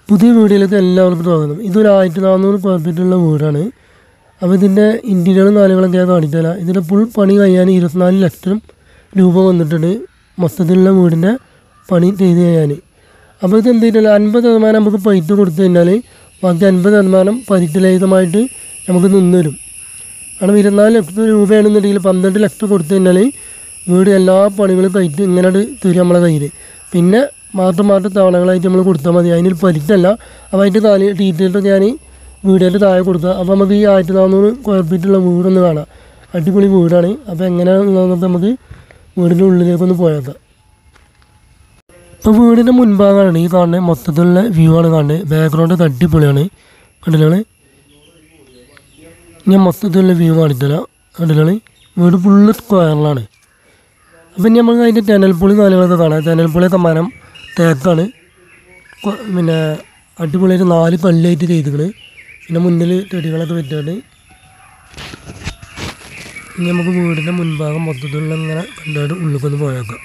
പുതിയ വീഡിയോയിലേക്ക് എല്ലാവർക്കും സ്വാഗതം ഇതൊരു ആയിരത്തി നാനൂറ് സ്ക്വയർ ഫീറ്റുള്ള വീടാണ് അപ്പോൾ ഇതിൻ്റെ ഇൻറ്റീരിയറും കാര്യങ്ങളൊക്കെ ഞാൻ കാണിച്ചുതരാം ഇതിൻ്റെ ഫുൾ പണി കഴിയാൻ ഇരുപത്തിനാല് ലക്ഷം രൂപ വന്നിട്ടുണ്ട് മൊത്തത്തിലുള്ള വീടിൻ്റെ പണി ചെയ്ത് കഴിയാൻ അപ്പോൾ ഇത് എന്ത് ചെയ്തില്ല അൻപത് ശതമാനം നമുക്ക് പൈസ കൊടുത്തു കഴിഞ്ഞാൽ ബാക്കി അൻപത് ശതമാനം പരിചിതമായിട്ട് നമുക്ക് നിന്ന് വരും കാരണം ഇരുപത്തിനാല് ലക്ഷം രൂപയാണെന്നുണ്ടെങ്കിൽ പന്ത്രണ്ട് ലക്ഷം കൊടുത്തു കഴിഞ്ഞാൽ വീട് എല്ലാ പണികളും കഴിച്ച് ഇങ്ങനെ തരും നമ്മളെ കയ്യിൽ പിന്നെ മാസം മാസം തവണകളായിട്ട് നമ്മൾ കൊടുത്താൽ മതി അതിനൊരു പരിച്ചല്ല അപ്പോൾ അതിൻ്റെ താല് ഡീറ്റെയിൽസൊക്കെ ഞാൻ വീടിൻ്റെ താഴെ കൊടുക്കുക അപ്പോൾ നമുക്ക് ഈ ആയിരത്തി നാനൂറ് സ്ക്വയർ ഫീറ്റുള്ള വീടൊന്ന് കാണാം അടിപൊളി വീടാണ് അപ്പോൾ എങ്ങനെയാണെന്നുള്ളത് നമുക്ക് വീടിൻ്റെ ഉള്ളിലേക്കൊന്ന് പോയേക്കാം ഇപ്പോൾ വീടിൻ്റെ മുൻഭാഗമാണ് ഈ കാണുന്നത് മൊത്തത്തിലുള്ള വ്യൂ ആണ് കാണുന്നത് ബാക്ക്ഗ്രൗണ്ട് അടിപൊളിയാണ് കണ്ടില്ലേ ഞാൻ മൊത്തത്തിലുള്ള വ്യൂ കാണിത്തരാം കണ്ടില്ലേ വീട് ഫുള്ള് സ്ക്വയറിലാണ് അപ്പം ഇനി നമുക്ക് അതിൻ്റെ തെനൽപ്പുളി കാര്യങ്ങളൊക്കെ കാണാം തെനൽപ്പുളിയൊക്കെ മരം തേക്കാണ് കൊ- പിന്നെ അടിപൊളിയായിട്ട് നാല് കല്ലായിട്ട് ചെയ്തിക്കണ് പിന്നെ മുന്നിൽ ചെടികളൊക്കെ വെച്ചാണ് ഇനി നമുക്ക് വീടിൻ്റെ മുൻഭാഗം മൊത്തത്തിലുള്ള ഇങ്ങനെ കണ്ടായിട്ട് ഉള്ളിക്കൊന്ന് പോയേക്കാം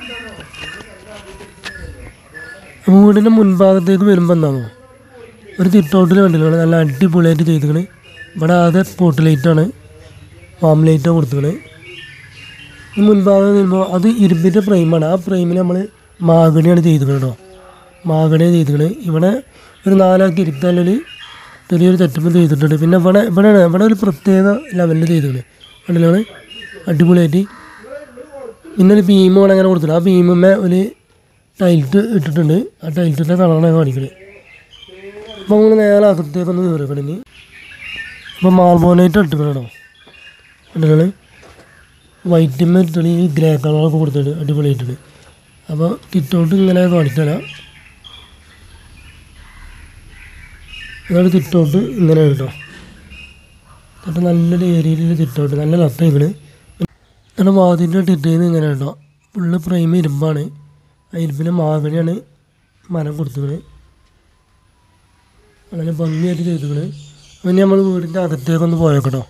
വീടിൻ്റെ മുൻഭാഗത്തേക്ക് വരുമ്പോൾ എന്താണോ ഒരു തിട്ടൗട്ടിൽ കണ്ടില്ലേ നല്ല അടിപൊളിയായിട്ട് ചെയ്തിക്കണ് ഇവിടെ ആകെ സ്പോട്ട് ലൈറ്റാണ് ഫാം ലൈറ്റാണ് കൊടുത്തിക്കണത് ഈ മുൻഭാഗം വരുമ്പോൾ അത് ഇരുമ്പിൻ്റെ ഫ്രെയിമാണ് ആ ഫ്രെയിമിൽ നമ്മൾ മാഗണിയാണ് ചെയ്തിരിക്കുന്നത് കേട്ടോ മാഗണിയാണ് ചെയ്തിരിക്കുന്നത് ഇവിടെ ഒരു നാലാക്കി ഇരുത്താനൊരു ചെറിയൊരു തെറ്റപ്പ് ചെയ്തിട്ടുണ്ട് പിന്നെ ഇവിടെ ഇവിടെ ഇവിടെ ഒരു പ്രത്യേക ലെവലിൽ ചെയ്തിട്ടുണ്ട് കണ്ടില്ലേ അടിപൊളിയായിട്ട് പിന്നെ ഒരു ബീമാണ് അങ്ങനെ കൊടുത്തിട്ടുണ്ട് ആ ബീമുമ്മേ ഒരു ടൈൽറ്റ് ഇട്ടിട്ടുണ്ട് ആ ടൈൽറ്റിൻ്റെ കളറാണ് കാണിക്കുന്നത് അപ്പോൾ നമ്മൾ നേരെ അകത്തേക്കൊന്ന് കയറിക്കണം ഇനി അപ്പോൾ മാർബോണൈറ്റ് ഇട്ടിക്കണം കേട്ടോ കണ്ടില്ലേ വൈറ്റിന്മേൽ തെളി ഗ്രേ കളറൊക്കെ കൊടുത്തിട്ട് അടിപൊളിയായിട്ടുണ്ട് അപ്പോൾ തിട്ടൗട്ട് ഇങ്ങനെ കാണിച്ചുതരാം ഇതാണ് തിട്ടൗട്ട് ഇങ്ങനെ കേട്ടോ എന്നിട്ട് നല്ലൊരു ഏരിയയിൽ തിട്ടൗട്ട് നല്ല ലത്തയിക്കണ് എന്നിട്ട് വാതിൻ്റെ ടിറ്റേന്ന് ഇങ്ങനെ കേട്ടോ ഫുള്ള് ഫ്രെയിം ഇരുമ്പാണ് ആ ഇരുമ്പിന് മാവിനെയാണ് മരം കൊടുത്തിക്കണ് വളരെ ഭംഗിയായിട്ട് ചെയ്തിക്കണ് അപ്പം ഇനി നമ്മൾ വീടിൻ്റെ അകത്തേക്കൊന്ന് പോയേക്കട്ടോ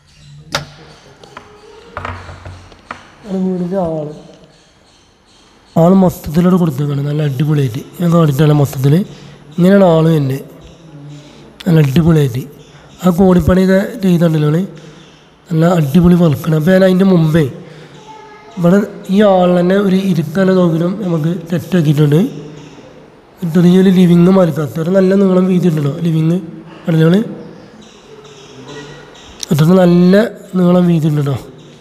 ആണ് വീടിൻ്റെ ആള് ആള് മൊത്തത്തിലോട് കൊടുത്തേക്കാണ് നല്ല അടിപൊളിയായിട്ട് ഞാൻ കാണിച്ചാണ് മൊത്തത്തിൽ ഇങ്ങനെയാണ് ആള് തന്നെ നല്ല അടിപൊളിയായിട്ട് ആ കോണിപ്പണിയൊക്കെ ചെയ്തിട്ടുണ്ടല്ലോ നല്ല അടിപൊളി വർക്കാണ് അപ്പോൾ ഞാൻ അതിൻ്റെ മുമ്പേ ഇവിടെ ഈ ആൾ തന്നെ ഒരു ഇരുക്കാല സൗകര്യം നമുക്ക് സെറ്റാക്കിയിട്ടുണ്ട് ചെറിയൊരു ലിവിങ് മാറിക്കാം അത്ര നല്ല നീളം വീതിയിട്ടുണ്ടോ ലിവിങ് കടലുകൾ അത്ര നല്ല നീളം വീതിയുണ്ടോ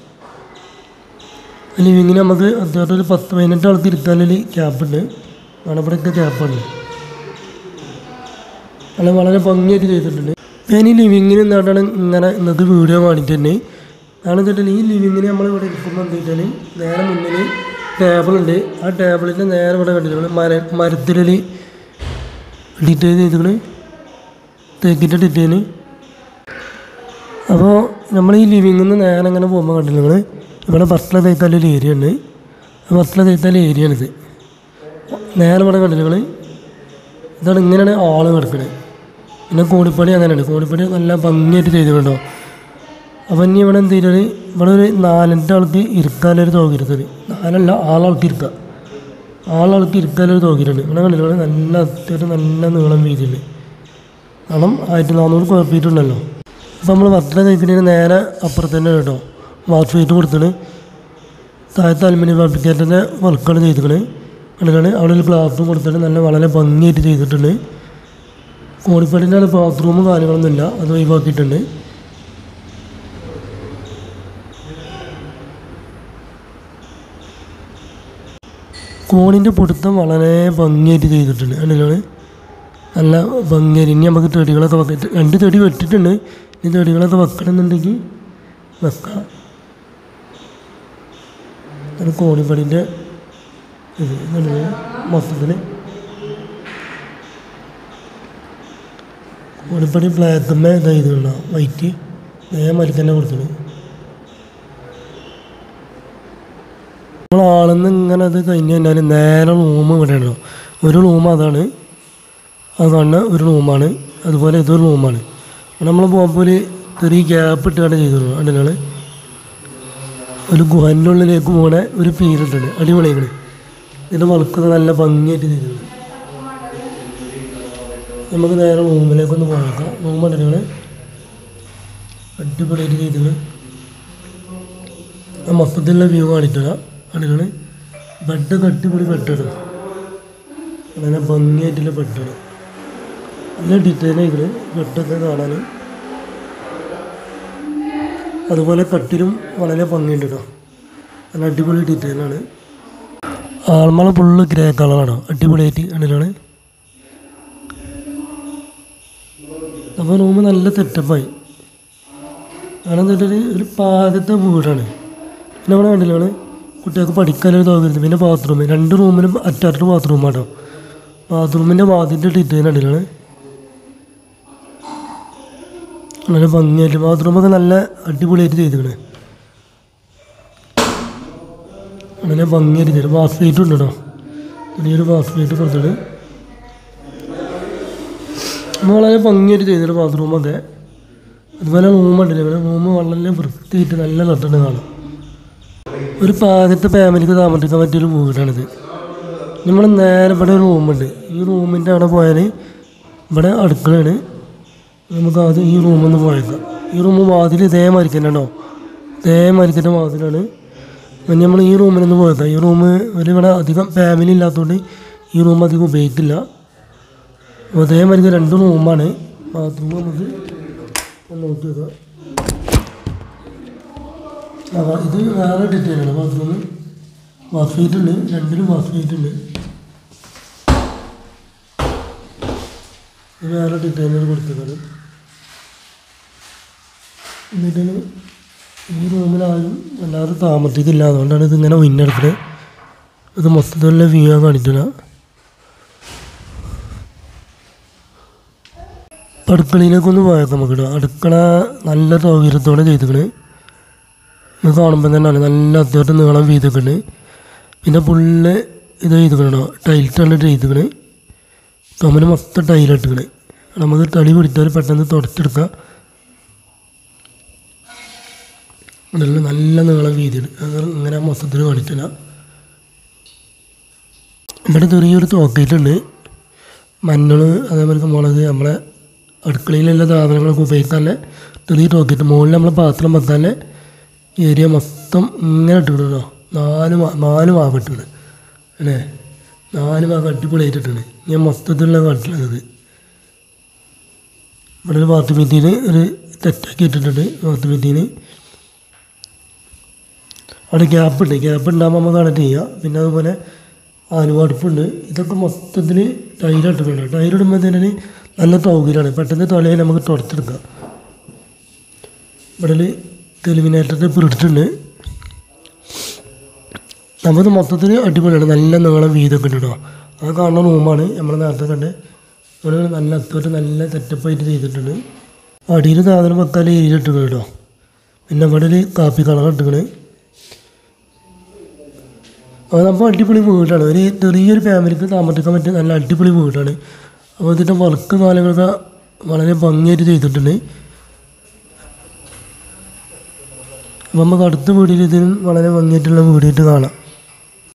ലിവിങ്ങിന് നമുക്ക് അത്യാവശ്യം ഒരു പത്ത് പതിനെട്ട് ആൾക്ക് ഇരുത്താനൊരു ക്യാപ്പുണ്ട് മണപ്പടൊക്കെ ക്യാപ്പുണ്ട് അല്ല വളരെ ഭംഗിയായിട്ട് ചെയ്തിട്ടുണ്ട് ഞാൻ ഈ ലിവിങ്ങിന് എന്താണ് ഇങ്ങനെ ഇന്നത്തെ വീഡിയോ കാണിച്ചിട്ടുണ്ട് കാരണം വെച്ചിട്ടുണ്ടെങ്കിൽ ഈ ലിവിങ്ങിന് നമ്മൾ ഇവിടെ ഇരിക്കുമ്പോൾ എന്താ വെച്ചാൽ നേരെ മുന്നിൽ ടേബിളുണ്ട് ആ ടേബിളിൻ്റെ നേരെ ഇവിടെ കണ്ടിട്ടുണ്ട് മര മരത്തിലൊരു ഡിറ്റൈൻ ചെയ്തിട്ടുണ്ട് തേക്കിൻ്റെ ഡിറ്റൈന് അപ്പോൾ നമ്മൾ ഈ ലിവിങ്ങിൽ നിന്ന് നേരെ അങ്ങനെ പോകുമ്പോൾ കണ്ടില്ല നിങ്ങൾ ഇവിടെ ഭക്ഷണം തേത്താലൊരു ഏരിയ ഉണ്ട് ആ ഭക്ഷണം തേത്താല ഏരിയ ആണിത് നേരെ ഇവിടെ കണ്ടില്ല നിങ്ങൾ ഇതാണ് ഇങ്ങനെയാണ് ആള് കിടക്കുന്നത് പിന്നെ കോണിപ്പണി അങ്ങനെയാണ് കോണിപ്പണി നല്ല ഭംഗിയായിട്ട് ചെയ്തിട്ടുണ്ടോ അപ്പം ഇനി ഇവിടെ എന്ത് ചെയ്താൽ ഇവിടെ ഒരു നാലഞ്ച് ആൾക്ക് ഇരിക്കാനൊരു സൗകര്യത്തിൽ നാലല്ല ആളാൾക്ക് ഇരിക്കാം ആളാൾക്ക് ഇരിക്കാനൊരു സൗകര്യമുണ്ട് ഇവിടെ കണ്ടില്ല ഇവിടെ നല്ല അത്യാവശ്യം നല്ല നീളം വീതിയുണ്ട് കാരണം ആയിരത്തി നാനൂറ് സ്ക്വയർ ഫീറ്റ് ഉണ്ടല്ലോ അപ്പോൾ നമ്മൾ ഭക്ഷണം കഴിക്കുന്നതിന് നേരെ അപ്പുറത്ത് തന്നെ കേട്ടോ വാഷ് ഫീറ്റ് കൊടുത്തിട്ട് താഴത്തെ അലുമിനിയം ഫാബ്രിക്കേറ്റിൻ്റെ വർക്കാണ് ചെയ്തിരിക്കുന്നത് കണ്ടിട്ടാണ് അവിടെ ഒരു ഗ്ലാസും കൊടുത്തിട്ട് നല്ല വളരെ ഭംഗിയായിട്ട് ചെയ്തിട്ടുണ്ട് കോണിപ്പടിൻ്റെ ബാത്റൂമും കാര്യങ്ങളൊന്നുമില്ല അത് ഒഴിവാക്കിയിട്ടുണ്ട് കോണിൻ്റെ പൊടുത്തം വളരെ ഭംഗിയായിട്ട് ചെയ്തിട്ടുണ്ട് കണ്ടിട്ടാണ് നല്ല ഭംഗിയായിട്ട് ഇനി നമുക്ക് ചെടികളൊക്കെ വെക്കാം രണ്ട് ചെടി വെട്ടിട്ടുണ്ട് ഇനി ചെടികളൊക്കെ വെക്കണമെന്നുണ്ടെങ്കിൽ വെക്കാം അത് കോണിപ്പടിൻ്റെ ഇത് കണ്ടില്ലേ മൊത്തത്തിൽ കോണിപ്പടി ബ്ലാക്കമ്മ ഇതാ ഇതുള്ള വൈറ്റ് നേരെ മരിക്കന്നെ കൊടുത്തത് നമ്മൾ ആളെന്ന് ഇങ്ങനെ അത് കഴിഞ്ഞ് കഴിഞ്ഞാൽ നേരെ റൂം ഇവിടെ ഉണ്ടോ ഒരു റൂം അതാണ് അത് കാണുന്ന ഒരു റൂമാണ് അതുപോലെ ഇതൊരു റൂമാണ് നമ്മൾ പോകുമ്പോൾ ഒരു ചെറിയ ഗ്യാപ്പ് ഇട്ടാണ് ചെയ്തത് കണ്ടില്ലേ ഒരു ഗുഹൻ്റെ ഉള്ളിലേക്ക് പോണ ഒരു ഫീലുണ്ട് അടിപൊളിയാണ് ഇതിൻ്റെ വർക്ക് നല്ല ഭംഗിയായിട്ട് ചെയ്തത് നമുക്ക് നേരെ റൂമിലേക്കൊന്ന് പോയേക്കാം റൂം അടികൾ അടിപൊളിയായിട്ട് ചെയ്തത് മൊത്തത്തിലുള്ള വ്യൂ കാണിക്കുക അടികൾ ബെഡൊക്കെ അടിപൊളി ബെഡാണ് അങ്ങനെ ഭംഗിയായിട്ടുള്ള ബെഡാണ് നല്ല ഡീറ്റെയിൽ ആയിട്ട് ബെഡൊക്കെ കാണാൻ അതുപോലെ കട്ടിലും വളരെ ഭംഗിയുണ്ട് കേട്ടോ നല്ല അടിപൊളി ഡീറ്റെയിലാണ് ആൾമള ഫുള്ള് ഗ്രേ കളറാണ് അടിപൊളിയായിട്ട് അടിയിലാണ് അപ്പോൾ റൂം നല്ല സെറ്റപ്പായി കാരണം എന്താ വെച്ചാൽ ഒരു പാകത്തെ വീടാണ് പിന്നെ നമ്മുടെ കണ്ടില്ലാണ് കുട്ടികൾക്ക് പഠിക്കാനൊരു സൗകര്യം പിന്നെ ബാത്റൂം രണ്ട് റൂമിനും അറ്റാച്ച്ഡ് ബാത്റൂമാട്ടോ ബാത്റൂമിൻ്റെ വാതിൻ്റെ ഡിറ്റൈൻ കണ്ടില്ലാണ് നല്ല ഭംഗിയായിട്ട് ബാത്റൂമൊക്കെ നല്ല അടിപൊളിയായിട്ട് ചെയ്തിക്കണേ അങ്ങനെ ഭംഗിയായിട്ട് ചെയ്തു ബാസ് ഫീറ്റ് ഉണ്ട് കേട്ടോ ചെറിയൊരു ബാസ് ഫീറ്റ് കൊടുത്തിട്ട് നമ്മൾ വളരെ ഭംഗിയായിട്ട് ചെയ്തിട്ട് ബാത്റൂമൊക്കെ അതുപോലെ റൂം ഉണ്ടല്ലേ റൂം വളരെ വൃത്തിയായിട്ട് നല്ല കട്ടുണ്ട് കാണാം ഒരു പാകത്തെ ഫാമിലിക്ക് താമസിക്കാൻ പറ്റിയൊരു വീടാണിത് നമ്മൾ നേരെ ഇവിടെ ഒരു റൂമുണ്ട് ഈ റൂമിൻ്റെ അവിടെ പോയാൽ ഇവിടെ അടുക്കളയാണ് നമുക്ക് ആദ്യം ഈ റൂമൊന്ന് പോയേക്കാം ഈ റൂം വാതിൽ ഇതേമാതിരി തന്നെ ഉണ്ടോ ഇതേമാതിരി തന്നെ വാതിലാണ് പിന്നെ നമ്മൾ ഈ റൂമിലൊന്ന് പോയേക്കാം ഈ റൂം ഒരു ഇവിടെ അധികം ഫാമിലി ഇല്ലാത്തതുകൊണ്ട് ഈ റൂം അധികം ഉപയോഗിക്കില്ല അപ്പോൾ അതേമാതിരി രണ്ട് റൂമാണ് ബാത്റൂം നമുക്ക് ഒന്ന് നോക്കി നോക്കാം ആ ഇത് വേറെ ഡീറ്റെയിലാണ് ബാത്റൂം വാഷ് ഫീറ്റ് ഉണ്ട് രണ്ടിലും വാഷ് ഫീറ്റ് ഉണ്ട് ഇത് വേറെ ഡീറ്റെയിലാണ് കൊടുക്കുന്നത് എന്നിട്ട് ഈ റൂമിലാരും എല്ലാവരും താമസിക്കില്ല അതുകൊണ്ടാണ് ഇതിങ്ങനെ വിന്നെടുക്കുന്നത് ഇത് മൊത്തത്തിലുള്ള വ്യൂ കാണിക്കുന്നത് അടുക്കളയിലേക്കൊന്ന് പോയേക്കാം നമുക്ക് അടുക്കള നല്ല സൗകര്യത്തോടെ ചെയ്തിക്കണ് ഇത് കാണുമ്പോൾ തന്നെയാണ് നല്ല അത്യാവശ്യം നീളം വീതിക്കണ് പിന്നെ ഫുള്ള് ഇത് ചെയ്തിക്കണോ ടൈൽസാണ് ചെയ്തിക്കണ് ചുമന് മൊത്തം ടൈലിട്ടിക്കണ് നമുക്ക് തടി പിടിച്ചാൽ പെട്ടെന്ന് തുടച്ചെടുക്കാം നല്ല നല്ല നീളം വീതിയാണ് അത് ഇങ്ങനെ മൊത്തത്തിൽ കാണിച്ചില്ല ഇവിടെ ചെറിയൊരു തോക്കിയിട്ടുണ്ട് മഞ്ഞൾ അതേപോലെ മുളക് നമ്മളെ അടുക്കളയിലുള്ള സാധനങ്ങളൊക്കെ ഉപയോഗിക്കാനുള്ള ചെറിയ തോക്കിയിട്ട് മുകളിൽ നമ്മളെ പാത്രം വെക്കാനുള്ള ഏരിയ മൊത്തം ഇങ്ങനെ ഇട്ടിട്ടുണ്ടോ നാല് മാ നാല് ഭാഗം ഇട്ടിട്ടുണ്ട് അല്ലേ നാല് ഭാഗം അടിപൊളിയായിട്ടിട്ടുണ്ട് ഞാൻ മൊത്തത്തിലുള്ള കാട്ടിലുള്ളത് ഇവിടെ ഒരു ബാത്റൂമിൽ ഒരു തെറ്റാക്കി ഇട്ടിട്ടുണ്ട് ബാത്റൂമിൽ അവിടെ ഗ്യാപ്പ് ഉണ്ട് ഗ്യാപ്പ് ഉണ്ടാകുമ്പോൾ നമുക്ക് കണക്ട് ചെയ്യാം പിന്നെ അതുപോലെ ആലുവടുപ്പുണ്ട് ഇതൊക്കെ മൊത്തത്തിൽ ടൈലിട്ടിട്ടുണ്ട് ടൈലിടുമ്പോൾ തന്നെ നല്ല സൗകര്യമാണ് പെട്ടെന്ന് തലയിൽ നമുക്ക് തുടച്ചെടുക്കാം ഇവിടെ തെളിവിനേറ്റത്തെ പിടിച്ചിട്ടുണ്ട് നമുക്ക് മൊത്തത്തിൽ അടിപൊളിയാണ് നല്ല നീളം വീതൊക്കെ ഉണ്ട് കേട്ടോ അത് കാണുന്ന റൂമാണ് നമ്മൾ നേരത്തെ കണ്ട് ഇവിടെ നല്ല അത്യാവശ്യം നല്ല സെറ്റപ്പായിട്ട് ചെയ്തിട്ടുണ്ട് അടിയിൽ സാധനം വെക്കാൻ ഏരിയ ഇട്ടിട്ടുണ്ട് കേട്ടോ പിന്നെ ഇവിടെ ഒരു കാപ്പി കളർ ഇട്ടിക്കണ് അത് നമ്മൾ അടിപൊളി വീടാണ് ഒരു ചെറിയൊരു ഫാമിലിക്ക് താമസിക്കാൻ പറ്റിയ നല്ല അടിപൊളി വീടാണ് അപ്പോൾ ഇതിൻ്റെ വർക്ക് കാര്യങ്ങളൊക്കെ വളരെ ഭംഗിയായിട്ട് ചെയ്തിട്ടുണ്ട് അപ്പോൾ നമുക്ക് അടുത്ത വീഡിയോയിൽ ഇതിന് വളരെ ഭംഗിയായിട്ടുള്ള വീഡിയോയിട്ട് കാണാം